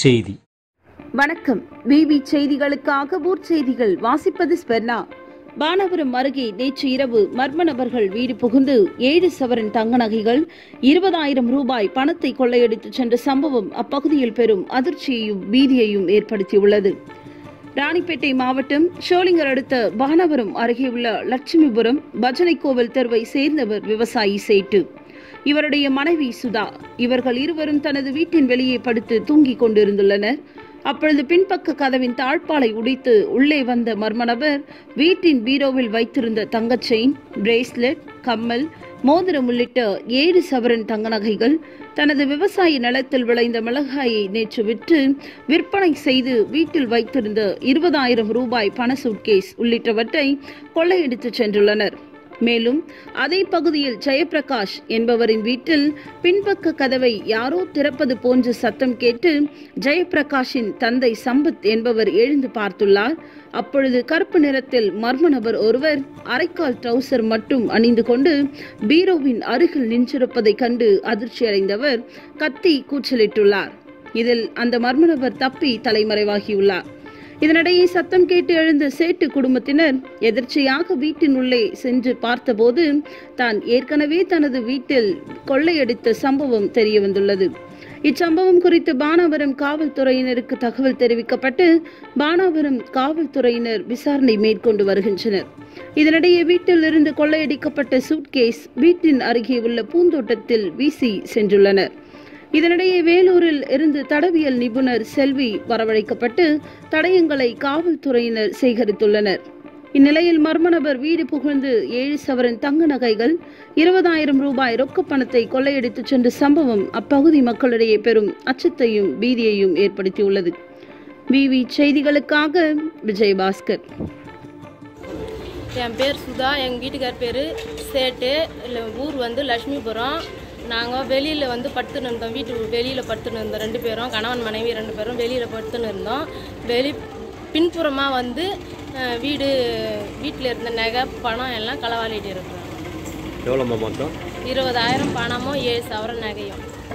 செய்தி வணக்கம் விவி செய்திகளுக்காக ஊர் செய்திகள் வாசிப்பது ஸ்பெர்னா பானபுரம் அருகே நேற்று இரவு மர்ம நபர்கள் வீடு புகுந்து ஏழு சவரன் தங்க நகைகள் இருபதாயிரம் ரூபாய் பணத்தை கொள்ளையடித்து சென்ற சம்பவம் அப்பகுதியில் பெரும் அதிர்ச்சியையும் பீதியையும் ஏற்படுத்தியுள்ளது ராணிப்பேட்டை மாவட்டம் ஷோலிங்கர் அடுத்த பானபுரம் அருகே உள்ள லட்சுமிபுரம் பஜனை கோவில் தெருவை சேர்ந்தவர் விவசாயி சேட்டு இவருடைய மனைவி சுதா இவர்கள் இருவரும் தனது வீட்டின் வெளியே படுத்து தூங்கிக் கொண்டிருந்துள்ளனர் அப்பொழுது பின்பக்க கதவின் தாழ்பாலை உடைத்து உள்ளே வந்த மர்ம நபர் வீட்டின் பீரோவில் வைத்திருந்த தங்கச் செயின் பிரேஸ்லெட் கம்மல் மோதிரம் உள்ளிட்ட ஏழு சவரன் தங்க நகைகள் தனது விவசாய நிலத்தில் விளைந்த மிளகாயை நேற்று விற்று விற்பனை செய்து வீட்டில் வைத்திருந்த இருபதாயிரம் ரூபாய் பண சூட்கேஸ் உள்ளிட்டவற்றை கொள்ளையடித்து சென்றுள்ளனர் மேலும் அதே பகுதியில் ஜெயப்பிரகாஷ் என்பவரின் வீட்டில் பின்பக்க கதவை யாரோ திறப்பது போன்ற சத்தம் கேட்டு ஜெயப்பிரகாஷின் தந்தை சம்பத் என்பவர் எழுந்து பார்த்துள்ளார் அப்பொழுது கருப்பு நிறத்தில் மர்ம நபர் ஒருவர் அரைக்கால் ட்ரவுசர் மட்டும் அணிந்து கொண்டு பீரோவின் அருகில் நின்றிருப்பதைக் கண்டு அதிர்ச்சியடைந்தவர் கத்தி கூச்சலிட்டுள்ளார் இதில் அந்த மர்ம நபர் தப்பி தலைமறைவாகியுள்ளார் இதனிடையே சத்தம் கேட்டு எழுந்த சேட்டு குடும்பத்தினர் எதிர்ச்சையாக வீட்டின் உள்ளே சென்று பார்த்தபோது தான் ஏற்கனவே தனது வீட்டில் கொள்ளையடித்த சம்பவம் தெரிய வந்துள்ளது இச்சம்பவம் குறித்து பானாவரம் காவல்துறையினருக்கு தகவல் தெரிவிக்கப்பட்டு பானாவரம் காவல்துறையினர் விசாரணை மேற்கொண்டு வருகின்றனர் இதனிடையே வீட்டில் இருந்து கொள்ளையடிக்கப்பட்ட சூட்கேஸ் வீட்டின் அருகே உள்ள பூந்தோட்டத்தில் வீசி சென்றுள்ளனர் இதனிடையே வேலூரில் இருந்து தடவியல் நிபுணர் செல்வி வரவழைக்கப்பட்டு தடயங்களை காவல்துறையினர் சேகரித்துள்ளனர் இந்நிலையில் மர்ம நபர் வீடு புகழ்ந்து ஏழு சவரன் தங்க நகைகள் இருபதாயிரம் ரூபாய் ரொக்க பணத்தை கொள்ளையடித்து சென்ற சம்பவம் அப்பகுதி மக்களிடையே பெரும் அச்சத்தையும் பீதியையும் ஏற்படுத்தியுள்ளது விவி செய்திகளுக்காக விஜயபாஸ்கர் என் பேர் சுதா எங்கள் வீட்டுக்கார் பேர் சேட்டு இல்லை ஊர் வந்து லட்சுமிபுரம் நாங்கள் வெளியில் வந்து படுத்துன்னு இருந்தோம் வீட்டு வெளியில் படுத்துன்னு இருந்தோம் ரெண்டு பேரும் கணவன் மனைவி ரெண்டு பேரும் வெளியில் படுத்துன்னு இருந்தோம் வெளி பின்புறமாக வந்து அஹ், வீடு வீட்டில் இருந்த நகை பணம் எல்லாம் களவாடிட்டு இருக்கிறோம் எவ்வளோம்மா மொத்தம் இருபதாயிரம் பணமும் ஏழு சவரன் நகையும்